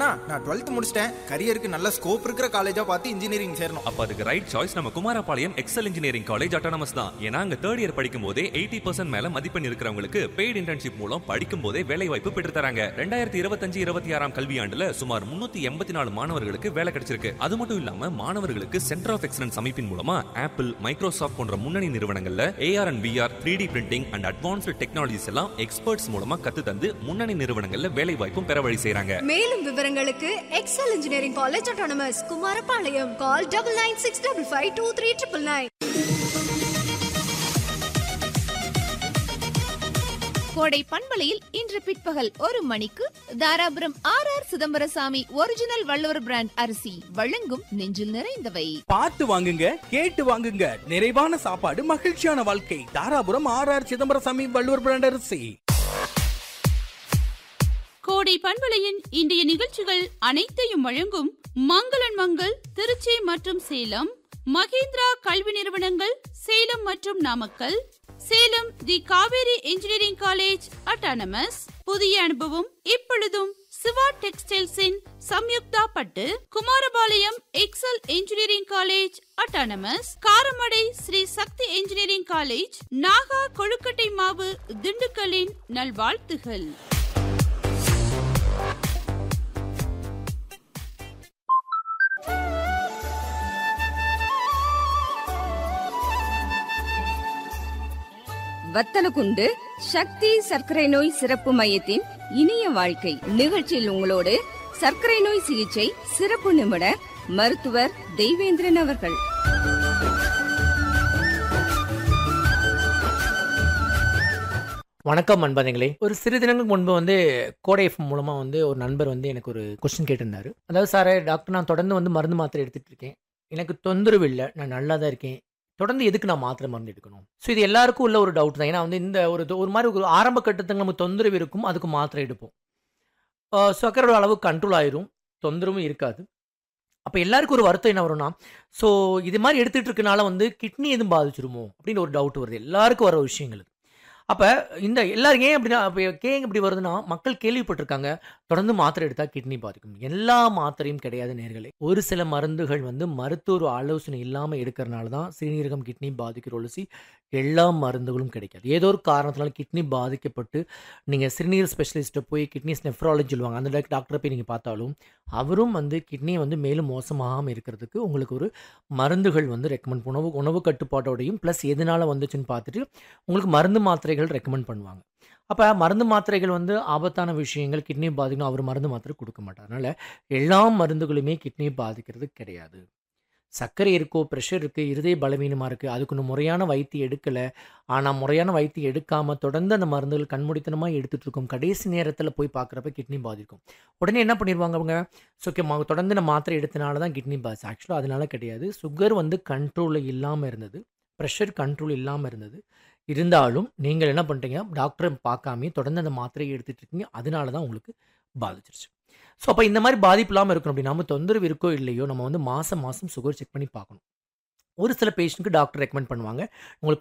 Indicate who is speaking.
Speaker 1: அண்ணா நான் டுவெல்த் முடிச்சிட்டேன் கரியருக்கு நல்ல ஸ்கோப் இருக்கிற காலேஜா பார்த்து இன்ஜினியரிங் சேரணும்
Speaker 2: அப்ப அதுக்கு ரைட் சாய்ஸ் நம்ம Kumarapalayam Excel engineering college autonomous தான் ஏன்னா அங்க தேர்ட் இயர் படிக்கும் போதே எயிட்டி பர்சன்ட் மேல மதிப்பெண் இருக்கிறவங்களுக்கு பெய்டு இன்டர்ன்ஷிப் மூலம் படிக்கும் போதே வேலை வாய்ப்பு பெற்று தராங்க ரெண்டாயிரத்தி இருபத்தஞ்சு இருபத்தி ஆறாம் கல்வியாண்டுல சுமார் முன்னூத்தி எண்பத்தி நாலு மாணவர்களுக்கு வேலை கிடைச்சிருக்கு அது மட்டும் இல்லாம மாணவர்களுக்கு சென்டர் ஆஃப் எக்ஸலன்ஸ் அமைப்பின் மூலமா ஆப்பிள் மைக்ரோசாஃப்ட் போன்ற முன்னணி நிறுவனங்கள்ல AR and VR three D printing and advanced technologies எல்லாம் எக்ஸ்பர்ட்ஸ் மூலமா கத்து தந்து முன்னணி நிறுவனங்கள்ல வேலை வாய்ப்பும் பெற வழி செய்றாங்க
Speaker 3: மேலும் விவரங்களுக்கு Excel engineering college autonomous Kumarapalayam call double nine six double five two three triple nine
Speaker 4: Kodai பண்பலையில் இன்று பிற்பகல் ஒரு மணிக்கு Dharapuram R R Chidambarasamy original Valluvar brand அரிசி வழங்கும் நெஞ்சில் நிறைந்தவை
Speaker 5: பார்த்து வாங்குங்க கேட்டு வாங்குங்க நிறைவான சாப்பாடு மகிழ்ச்சியான வாழ்க்கை Dharapuram R R Chidambarasamy Valluvar brand அரிசி
Speaker 6: கோடை பண்பலையின் இன்றைய நிகழ்ச்சிகள் அனைத்தையும் வழங்கும் மங்களன் மங்கள் திருச்சி மற்றும் சேலம் மகேந்திரா கல்வி நிறுவனங்கள் சேலம் மற்றும் Namakkal Salem the Kaveri engineering college autonomous புதிய அனுபவம் இப்பொழுதும் சிவா டெக்ஸ்டைல்ஸின் சம்யுக்தா பட்டு Kumarapalayam Excel engineering college autonomous Karamadai Sri Sakthi engineering college Naga கொழுக்கட்டை மாவு திண்டுக்கல்லின் நல்வாழ்த்துகள்
Speaker 7: வத்தலகுண்டு சக்தி சர்க்கரை நோய் சிறப்பு மையத்தின் இனிய வாழ்க்கை நிகழ்ச்சியில் உங்களோடு சர்க்கரை நோய் சிகிச்சை சிறப்பு நிபுணர் மருத்துவர் தெய்வேந்திரன் அவர்கள்
Speaker 8: வணக்கம் அன்பர்களே ஒரு சிறு தினங்களுக்கு முன்பு வந்து கோடை எஃப்எம் மூலமாக வந்து ஒரு நண்பர் வந்து எனக்கு ஒரு கொஸ்டின் கேட்டிருந்தாரு அதாவது சார் டாக்டர் நான் தொடர்ந்து வந்து மருந்து மாத்திரை எடுத்துட்டு இருக்கேன் எனக்கு தொந்தரவு இல்லை நான் நல்லா தான் இருக்கேன் தொடர்ந்து எதுக்கு நான் மாத்திரை மருந்து எடுக்கணும் ஸோ இது எல்லாருக்கும் உள்ள ஒரு டவுட் தான் ஏன்னா வந்து இந்த ஒரு ஒரு மாதிரி ஒரு ஆரம்ப கட்டத்துக்கு நமக்கு தொந்தரவு இருக்கும் அதுக்கு மாத்திரை எடுப்போம் ஆஹ் சர்க்கரையோட அளவு கண்ட்ரோல் ஆயிரும் தொந்தரவும் இருக்காது அப்போ எல்லாருக்கும் ஒரு வருத்தம் என்ன வரும்னா ஸோ இது மாதிரி எடுத்துகிட்டு இருக்கனால வந்து கிட்னி எதுவும் பாதிச்சிருமோ அப்படின்னு ஒரு டவுட் வருது எல்லாருக்கும் வர விஷயங்கள் அப்போ இந்த எல்லாரும் ஏன் அப்படின்னா அப்போ ஏன் இப்படி வருதுன்னா மக்கள் கேள்விப்பட்டிருக்காங்க தொடர்ந்து மாத்திரை எடுத்தால் கிட்னி பாதிக்கும் எல்லா மாத்திரையும் கிடையாது நேர்களே ஒரு சில மருந்துகள் வந்து மருத்துவ ஆலோசனை இல்லாமல் எடுக்கிறனால தான் சிறுநீரகம் கிட்னி பாதிக்கிற ஒழுசி எல்லா மருந்துகளும் கிடைக்காது ஏதோ ஒரு காரணத்தினால கிட்னி பாதிக்கப்பட்டு நீங்கள் சிறுநீர் ஸ்பெஷலிஸ்ட்டை போய் கிட்னிஸ் நெஃப்ராலஜி சொல்லுவாங்க அந்த டாக்டரை போய் நீங்கள் பார்த்தாலும் அவரும் வந்து கிட்னியை வந்து மேலும் மோசமாகாமல் இருக்கிறதுக்கு உங்களுக்கு ஒரு மருந்துகள் வந்து ரெக்கமெண்ட் உணவு உணவு கட்டுப்பாட்டோடையும் ப்ளஸ் எதனால் வந்துச்சுன்னு பார்த்துட்டு உங்களுக்கு மருந்து மாத்திரைகள் ரெக்கமெண்ட் பண்ணுவாங்க அப்போ மருந்து மாத்திரைகள் வந்து ஆபத்தான விஷயங்கள் கிட்னி பாதிக்கணும் அவர் மருந்து மாத்திரை கொடுக்க மாட்டார் அதனால் எல்லா மருந்துகளுமே கிட்னியை பாதிக்கிறது கிடையாது சர்க்கரை இருக்கோ ப்ரெஷர் இருக்குது இருதய பலவீனமாக இருக்குது அதுக்கு இன்னும் முறையான வைத்தியம் எடுக்கலை ஆனால் முறையான வைத்தியம் எடுக்காமல் தொடர்ந்து அந்த மருந்துகள் கண்மூடித்தனமாக எடுத்துகிட்டு இருக்கோம் கடைசி நேரத்தில் போய் பார்க்குறப்ப கிட்னி பாதிக்கும் உடனே என்ன பண்ணிடுவாங்க அவங்க ஓகே தொடர்ந்து நான் மாத்திரை எடுத்தனால தான் கிட்னி பாதிச்சு ஆக்சுவலாக அதனால கிடையாது சுகர் வந்து கண்ட்ரோலில் இல்லாமல் இருந்தது ப்ரெஷர் கண்ட்ரோல் இல்லாமல் இருந்தது இருந்தாலும் நீங்கள் என்ன பண்ணிட்டீங்க டாக்டரை பார்க்காமயே தொடர்ந்து அந்த மாத்திரையை எடுத்துகிட்டு இருக்கீங்க அதனால தான் உங்களுக்கு பாதிச்சிருச்சு ஸோ அப்போ இந்த மாதிரி பாதிப்பு இல்லாமல் இருக்கணும் அப்படி நம்ம தொந்தரவு இருக்கோ இல்லையோ நம்ம வந்து மாதம் மாதம் சுகர் செக் பண்ணி பார்க்கணும் ஒரு சில பேஷண்ட்க்கு டாக்டர் ரெக்கமெண்ட் பண்ணுவாங்க உங்களுக்கு